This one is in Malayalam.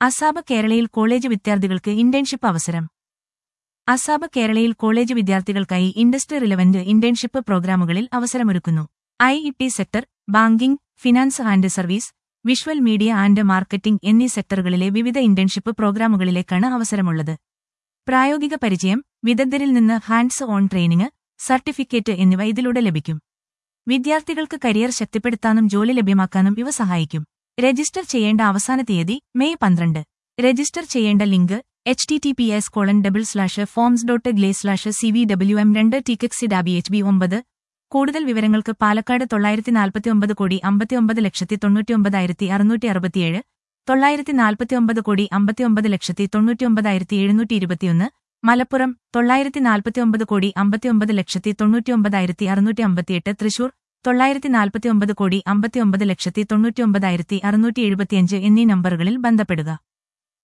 അസാബ് കേരളയിൽ കോളേജ് വിദ്യാർത്ഥികൾക്ക് ഇന്റേൺഷിപ്പ് അവസരം അസാബ് കേരളയിൽ കോളേജ് വിദ്യാർത്ഥികൾക്കായി ഇൻഡസ്ട്രി റിലവന്റ് ഇന്റേൺഷിപ്പ് പ്രോഗ്രാമുകളിൽ അവസരമൊരുക്കുന്നു I E T sector banking finance and service visual media and marketing എന്നീ സെക്ടറുകളിലെ വിവിധ ഇന്റേൺഷിപ്പ് പ്രോഗ്രാമുകളിലേക്കാണ് അവസരമുള്ളത് പ്രായോഗിക പരിചയം വിദഗ്ധരിൽ നിന്ന് ഹാൻഡ്സ് ഓൺ ട്രെയിനിങ് സർട്ടിഫിക്കറ്റ് എന്നിവ ഇതിലൂടെ ലഭിക്കും വിദ്യാർത്ഥികൾക്ക് കരിയർ ശക്തിപ്പെടുത്താനും ജോലി ലഭ്യമാക്കാനും ഇവ സഹായിക്കും രജിസ്റ്റർ ചെയ്യേണ്ട അവസാന തീയതി മെയ് പന്ത്രണ്ട് രജിസ്റ്റർ ചെയ്യേണ്ട link H T T P S colon double slash forms dot gle slash C V W M രണ്ട് ടിക്കറ്റ് ഡാബി എച്ച് ബി ഒമ്പത് കൂടുതൽ വിവരങ്ങൾക്ക് പാലക്കാട് തൊള്ളായിരത്തി നാൽപ്പത്തിയൊമ്പത് കോടി അമ്പത്തിയൊമ്പത് ലക്ഷത്തി തൊണ്ണൂറ്റിയൊമ്പതായിരത്തി അറുന്നൂറ്റി അറുപത്തിയേഴ് തൊള്ളായിരത്തി നാൽപ്പത്തിയൊമ്പത് കോടി അമ്പത്തിയൊമ്പത് ലക്ഷത്തി തൊണ്ണൂറ്റിയൊമ്പതായിരത്തി എഴുന്നൂറ്റി ഇരുപത്തിയൊന്ന് മലപ്പുറം തൊള്ളായിരത്തി നാൽപ്പത്തിയൊമ്പത് കോടി അമ്പത്തിയൊമ്പത് ലക്ഷത്തി തൊണ്ണൂറ്റിയൊമ്പതായിരത്തി അറുന്നൂറ്റി അമ്പത്തിയെട്ട് തൃശൂർ തൊള്ളായിരത്തി നാൽപ്പത്തിയൊമ്പത് കോടി അമ്പത്തിയൊമ്പത് ലക്ഷത്തി തൊണ്ണൂറ്റിയൊമ്പതായിരത്തി അറുന്നൂറ്റി എഴുപത്തിയഞ്ച് എന്നീ നമ്പറുകളിൽ ബന്ധപ്പെടുക